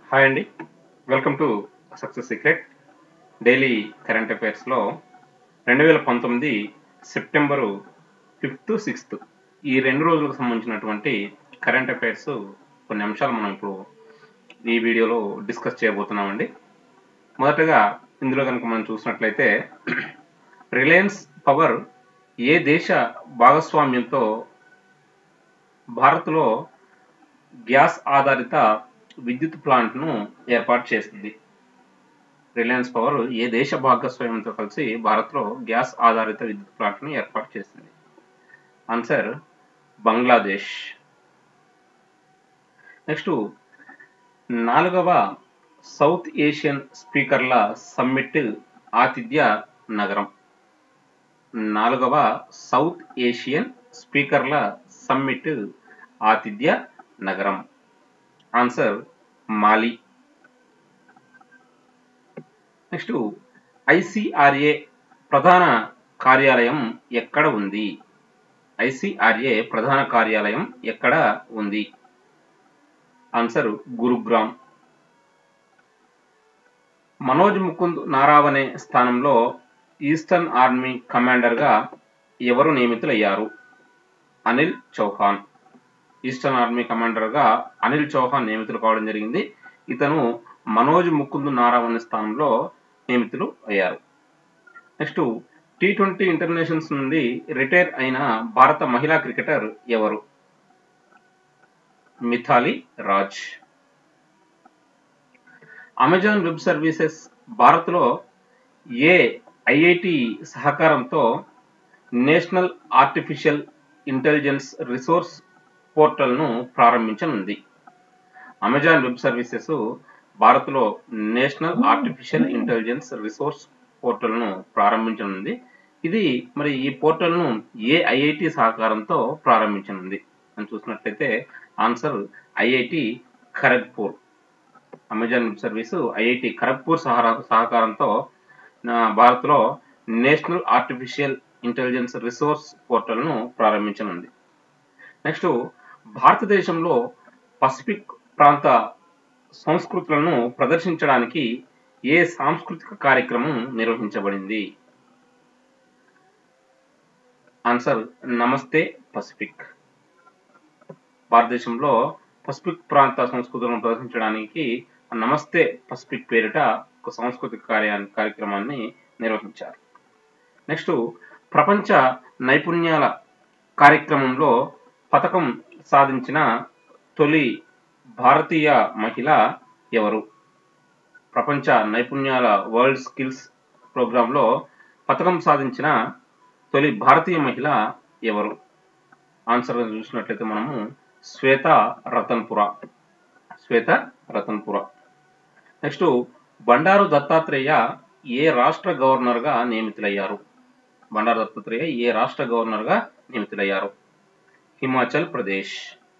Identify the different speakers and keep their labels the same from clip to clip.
Speaker 1: hi అండి welcome to success secret daily current అఫైర్స్లో రెండు వేల పంతొమ్మిది సెప్టెంబరు ఫిఫ్త్ సిక్స్త్ ఈ రెండు రోజులకు సంబంధించినటువంటి కరెంట్ అఫైర్స్ కొన్ని అంశాలు మనం ఇప్పుడు ఈ వీడియోలో డిస్కస్ చేయబోతున్నామండి మొదటగా ఇందులో కనుక మనం చూసినట్లయితే రిలయన్స్ పవర్ ఏ దేశ భాగస్వామ్యంతో భారత్లో గ్యాస్ ఆధారిత విద్యుత్ ప్లాంట్ను ఏర్పాటు చేసింది రిలయన్స్ పవర్ ఏ దేశ భాగస్వామ్యంతో కలిసి భారత్లో గ్యాస్ ఆధారిత విద్యుత్ ప్లాంట్ను ఏర్పాటు చేసింది ఆన్సర్ బంగ్లాదేశ్ నెక్స్ట్ నాలుగవ సౌత్ ఏషియన్ స్పీకర్ల సమ్మిట్ ఆతిథ్య నగరం నాలుగవ సౌత్ ఏషియన్ స్పీకర్ల సమ్మిట్ ఆతిథ్య నగరం ఆన్సర్ మాలి నెక్స్ట్ ఐసిఆర్ఏ ప్రధాన కార్యాలయం ఎక్కడ ఉంది ఐసిఆర్ఏ ప్రధాన కార్యాలయం ఎక్కడ ఉంది ఆన్సర్ గురుగ్రామ్ మనోజ్ ముకుంద్ నారావణే స్థానంలో ఈస్టర్న్ ఆర్మీ కమాండర్గా ఎవరు నియమితులయ్యారు అనిల్ చౌహాన్ ఈస్టర్న్ ఆర్మీ కమాండర్గా అనిల్ చౌహాన్ నియమితులు కావడం జరిగింది ఇతను మనోజ్ ముకుంద్ నారావణ్ స్థానంలో నియమితులు అయ్యారు నెక్స్ట్ టీ ట్వంటీ ఇంటర్నేషనల్స్ నుండి రిటైర్ అయిన భారత మహిళా క్రికెటర్ ఎవరు Mithali Raj Amazon web services భారత్లో ఏ ఐఐటి సహకారంతో నేషనల్ ఆర్టిఫిషియల్ ఇంటెలిజెన్స్ రిసోర్స్ పోర్టల్ను ప్రారంభించనుంది అమెజాన్ వెబ్ సర్వీసెస్ భారత్లో నేషనల్ ఆర్టిఫిషియల్ ఇంటెలిజెన్స్ రిసోర్స్ పోర్టల్ను ప్రారంభించనుంది ఇది మరి ఈ పోర్టల్ను ఏ ఐఐటి సహకారంతో ప్రారంభించనుంది అని చూసినట్లయితే answer IIT Kharagpur Amazon web service IIT Kharagpur సహకారంతో భారత్లో నేషనల్ ఆర్టిఫిషియల్ ఇంటెలిజెన్స్ రిసోర్స్ పోర్టల్ను ప్రారంభించనుంది నెక్స్ట్ భారతదేశంలో పసిఫిక్ ప్రాంత సంస్కృతులను ప్రదర్శించడానికి ఏ సాంస్కృతిక కార్యక్రమం నిర్వహించబడింది ఆన్సర్ నమస్తే పసిఫిక్ భారతదేశంలో పసిఫిక్ ప్రాంత సంస్కృతులను ప్రదర్శించడానికి నమస్తే పసిఫిక్ పేరిట ఒక సాంస్కృతిక కార్యా కార్యక్రమాన్ని నిర్వహించారు నెక్స్ట్ ప్రపంచ నైపుణ్యాల కార్యక్రమంలో పథకం సాధించిన తొలి భారతీయ మహిళ ఎవరు ప్రపంచ నైపుణ్యాల వరల్డ్ స్కిల్స్ ప్రోగ్రాంలో పథకం సాధించిన తొలి భారతీయ మహిళ ఎవరు ఆన్సర్ చూసినట్లయితే మనము శ్వేత రతన్పుర శ్వేత రతన్పుర నెక్స్ట్ బండారు దత్తాత్రేయ ఏ రాష్ట్ర గవర్నర్గా నియమితులయ్యారు బండారు దత్తాత్రేయ ఏ రాష్ట్ర గవర్నర్గా నియమితులయ్యారు హిమాచల్ ప్రదేశ్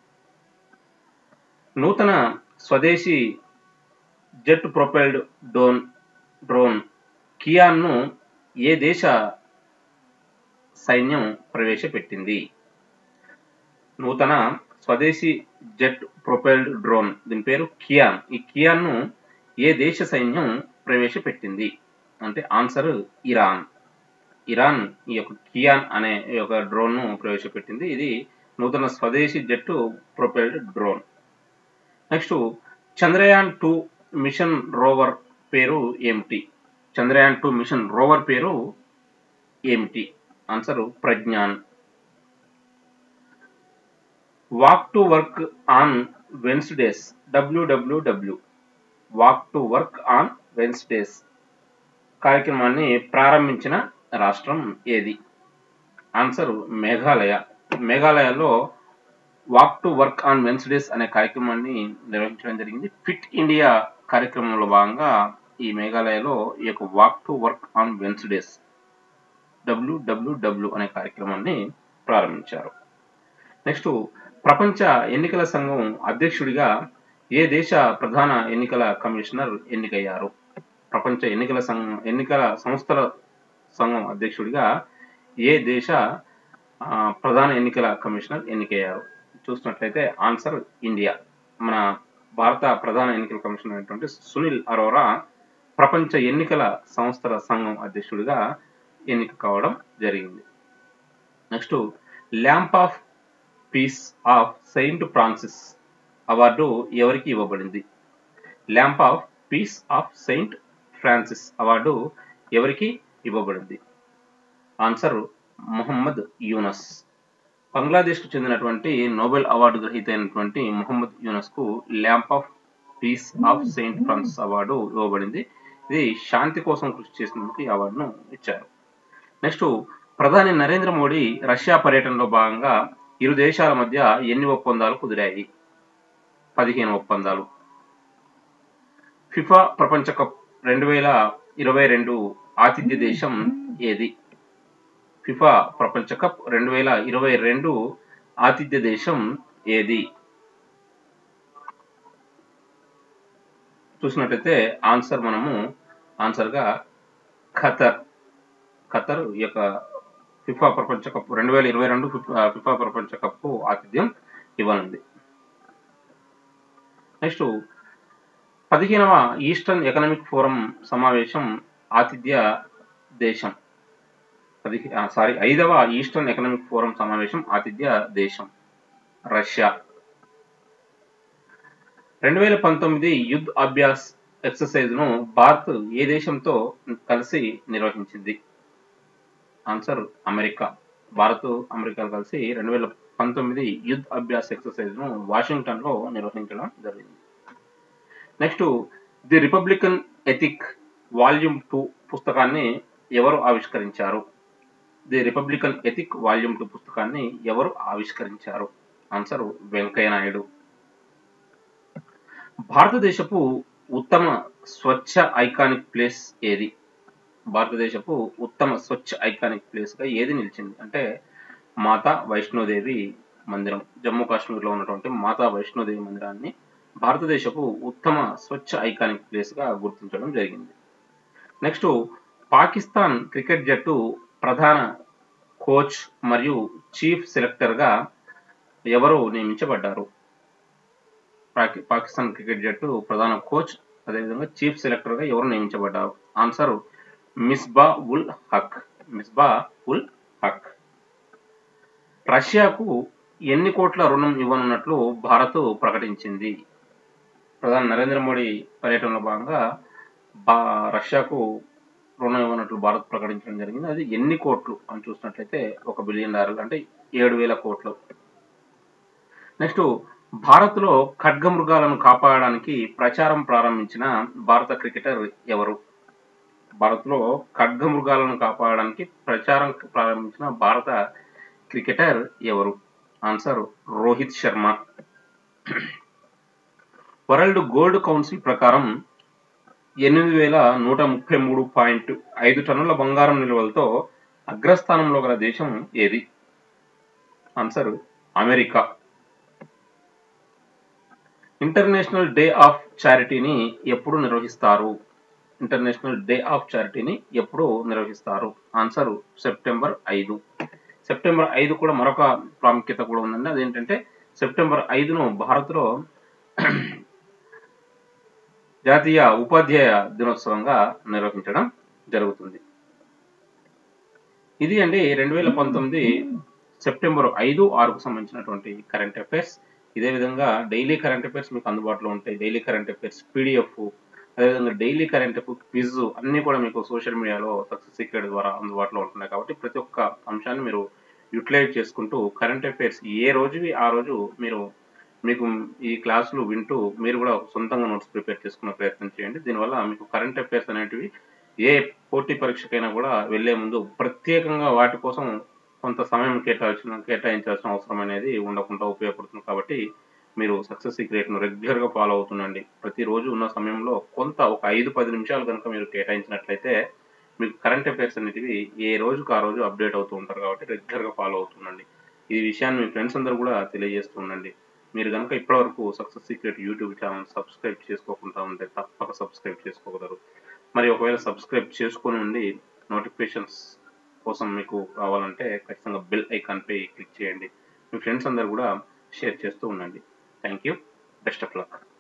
Speaker 1: నూతన స్వదేశీ జెట్ ప్రొపైల్డ్ డోన్ డ్రోన్ కియాన్ను ఏ దేశ సైన్యం ప్రవేశపెట్టింది నూతన స్వదేశీ జెట్ ప్రొపైల్డ్ డ్రోన్ దీని పేరు కియాన్ ఈ కియాన్ను ఏ దేశ సైన్యం ప్రవేశపెట్టింది అంటే ఆన్సర్ ఇరాన్ ఇరాన్ ఈ యొక్క కియాన్ అనే ఒక డ్రోన్ను ప్రవేశపెట్టింది ఇది నూతన స్వదేశీ jet propelled drone next Chandrayaan two mission rover పేరు ఏమిటి చంద్రయాన్ టూ మిషన్ రోవర్ పేరు ఏమిటి answer Pragyan walk to work on Wednesdays WWW walk to work on Wednesdays కార్యక్రమాన్ని ప్రారంభించిన రాష్ట్రం ఏది ఆన్సర్ మేఘాలయ మేఘాలయలో walk to work on Wednesdays అనే కార్యక్రమాన్ని నిర్వహించడం జరిగింది ఫిట్ ఇండియా కార్యక్రమంలో భాగంగా ఈ మేఘాలయలో ఈ యొక్క walk to work on Wednesdays WWW అనే కార్యక్రమాన్ని ప్రారంభించారు నెక్స్ట్ ప్రపంచ ఎన్నికల సంఘం అధ్యక్షుడిగా ఏ దేశ ప్రధాన ఎన్నికల కమిషనర్ ఎన్నికయ్యారు ప్రపంచ ఎన్నికల సంఘం ఎన్నికల సంస్థల సంఘం అధ్యక్షుడిగా ఏ దేశ ప్రధాన ఎన్నికల కమిషనర్ ఎన్నికయ్యారు చూసినట్లయితే ఆన్సర్ ఇండియా మన భారత ప్రధాన ఎన్నికల కమిషనర్ అయినటువంటి సునీల్ అరోరా ప్రపంచ ఎన్నికల సంస్థల సంఘం అధ్యక్షుడిగా ఎన్నిక కావడం జరిగింది next lamp of peace of Saint Francis award ఎవరికి ఇవ్వబడింది lamp of peace of Saint Francis award ఎవరికి ఇవ్వబడింది ఆన్సర్ మొహమ్మద్ యూనస్ బంగ్లాదేశ్కు చెందినటువంటి నోబెల్ అవార్డు గ్రహీత అయినటువంటి మొహమ్మద్ యూనస్ కు lamp of peace of Saint Francis award ఇవ్వబడింది ఇది శాంతి కోసం కృషి చేసినందుకు ఈ అవార్డును ఇచ్చారు నెక్స్ట్ ప్రధాని నరేంద్ర మోడీ రష్యా పర్యటనలో భాగంగా ఇరు దేశాల మధ్య ఎన్ని ఒప్పందాలు కుదిరాయి పదిహేను ఒప్పందాలు ఫిఫా ప్రపంచ కప్ రెండు వేల ఇరవై రెండు ఆతిథ్య దేశం ఏది ఫిఫా ప్రపంచ కప్ రెండు వేల ఇరవై రెండు ఆతిథ్య దేశం ఏది చూసినట్టయితే ఆన్సర్ మనము ఆన్సర్గా ఖతర్ ఖతర్ ఈ యొక్క ఫిఫా ప్రపంచ కప్ రెండు వేల ఇరవై రెండు ఫిఫా ప్రపంచ కప్ ఆతిథ్యం ఇవ్వనుంది నెక్స్ట్ పదిహేనవ ఈస్టర్న్ ఎకనామిక్ ఫోరం సమావేశం ఆతిథ్య దేశం పదిహే సారీ ఐదవ ఈస్టర్న్ ఎకనామిక్ ఫోరం సమావేశం ఆతిథ్య దేశం రష్యా రెండు వేల పంతొమ్మిది యుద్ధ్ అభ్యాస్ ఎక్సర్సైజ్ ను భారత్ ఏ దేశంతో కలిసి నిర్వహించింది ఆన్సర్ అమెరికా భారత్ అమెరికా కలిసి రెండు వేల పంతొమ్మిది యుద్ధ్ అభ్యాస్ ఎక్సర్సైజ్ ను వాషింగ్టన్ లో నిర్వహించడం జరిగింది next the Republican Ethic volume two పుస్తకాన్ని ఎవరు ఆవిష్కరించారు the Republican Ethic volume two పుస్తకాన్ని ఎవరు ఆవిష్కరించారు ఆన్సర్ వెంకయ్య నాయుడు భారతదేశపు ఉత్తమ స్వచ్ఛ ఐకానిక్ ప్లేస్ ఏది భారతదేశపు ఉత్తమ స్వచ్ఛ ఐకానిక్ ప్లేస్ గా ఏది నిలిచింది అంటే మాతా వైష్ణోదేవి మందిరం జమ్మూ కాశ్మీర్లో ఉన్నటువంటి మాతా వైష్ణోదేవి మందిరాన్ని భారతదేశపు ఉత్తమ స్వచ్ఛ ఐకానిక్ ప్లేస్ గా గుర్తించడం జరిగింది నెక్స్ట్ పాకిస్తాన్ క్రికెట్ జట్టు ప్రధాన కోచ్ మరియు చీఫ్ సెలెక్టర్ గా ఎవరు నియమించబడ్డారు పాకిస్తాన్ క్రికెట్ జట్టు ప్రధాన కోచ్ అదేవిధంగా చీఫ్ సెలెక్టర్ గా ఎవరు నియమించబడ్డారు ఆన్సర్ మిస్బా ఉల్ హక్ మిస్బా ఉల్ హక్ రష్యాకు ఎన్ని కోట్ల రుణం ఇవ్వనున్నట్లు భారత్ ప్రకటించింది ప్రధాని నరేంద్ర మోడీ పర్యటనలో భాగంగా బా రష్యాకు రుణం ఇవ్వనట్లు భారత్ ప్రకటించడం జరిగింది అది ఎన్ని కోట్లు అని చూసినట్లయితే ఒక బిలియన్ డాలర్లు అంటే ఏడు వేల కోట్లు నెక్స్ట్ భారత్లో ఖడ్గమృగాలను కాపాడడానికి ప్రచారం ప్రారంభించిన భారత క్రికెటర్ ఎవరు భారత్లో ఖడ్గమృగాలను కాపాడడానికి ప్రచారం ప్రారంభించిన భారత క్రికెటర్ ఎవరు answer Rohit Sharma world gold council ప్రకారం ఎనిమిది వేల నూట ముప్పై మూడు పాయింట్ ఐదు టన్నుల బంగారం నిల్వలతో అగ్రస్థానంలో గల దేశం ఏది answer America international day of చారిటీని ఎప్పుడు నిర్వహిస్తారు ఇంటర్నేషనల్ డే ఆఫ్ చారిటీని ఎప్పుడు నిర్వహిస్తారు ఆన్సర్ సెప్టెంబర్ ఐదు సెప్టెంబర్ ఐదు కూడా మరొక ప్రాముఖ్యత కూడా ఉందండి అదేంటంటే సెప్టెంబర్ ఐదును భారత్లో జాతీయ ఉపాధ్యాయ దినోత్సవంగా నిర్వహించడం జరుగుతుంది ఇది అండి రెండు వేల పంతొమ్మిది సెప్టెంబర్ ఐదు ఆరుకు సంబంధించినటువంటి కరెంట్ అఫైర్స్ ఇదే విధంగా డైలీ కరెంట్ అఫైర్స్ మీకు అందుబాటులో ఉంటాయి డైలీ కరెంట్ అఫైర్స్ పీడిఎఫ్ అదేవిధంగా డైలీ కరెంట్ అఫైర్ క్విజ్ అన్ని కూడా మీకు సోషల్ మీడియాలో సక్సెస్ సీక్రెట్ ద్వారా అందుబాటులో ఉంటున్నాయి కాబట్టి ప్రతి ఒక్క అంశాన్ని మీరు యూటిలైజ్ చేసుకుంటూ కరెంట్ అఫైర్స్ ఏ రోజువి ఆ రోజు మీరు మీకు ఈ క్లాసులు వింటూ మీరు కూడా సొంతంగా నోట్స్ ప్రిపేర్ చేసుకునే ప్రయత్నం చేయండి దీనివల్ల మీకు కరెంట్ అఫైర్స్ అనేటివి ఏ పోటీ పరీక్షకైనా కూడా వెళ్లే ముందు ప్రత్యేకంగా వాటి కోసం కొంత సమయం కేటాయించిన కేటాయించాల్సిన అవసరం అనేది ఉండకుండా ఉపయోగపడుతుంది కాబట్టి మీరు సక్సెస్ సీక్రెట్ను రెగ్యులర్గా ఫాలో అవుతుండండి ప్రతిరోజు ఉన్న సమయంలో కొంత ఒక ఐదు పది నిమిషాలు కనుక మీరు కేటాయించినట్లయితే మీకు కరెంట్ అఫైర్స్ అనేటివి ఏ రోజుకు ఆ రోజు అప్డేట్ అవుతూ ఉంటారు కాబట్టి రెగ్యులర్గా ఫాలో అవుతుండండి ఈ విషయాన్ని మీ ఫ్రెండ్స్ అందరూ కూడా తెలియజేస్తూ ఉండండి మీరు కనుక ఇప్పటివరకు success secret YouTube channel subscribe చేసుకోకుండా ఉంటే తప్పక సబ్స్క్రైబ్ చేసుకోగలరు మరి ఒకవేళ సబ్స్క్రైబ్ చేసుకుని ఉండి నోటిఫికేషన్స్ కోసం మీకు కావాలంటే ఖచ్చితంగా బెల్ ఐకాన్పై క్లిక్ చేయండి మీ ఫ్రెండ్స్ అందరు కూడా షేర్ చేస్తూ ఉండండి thank you best of luck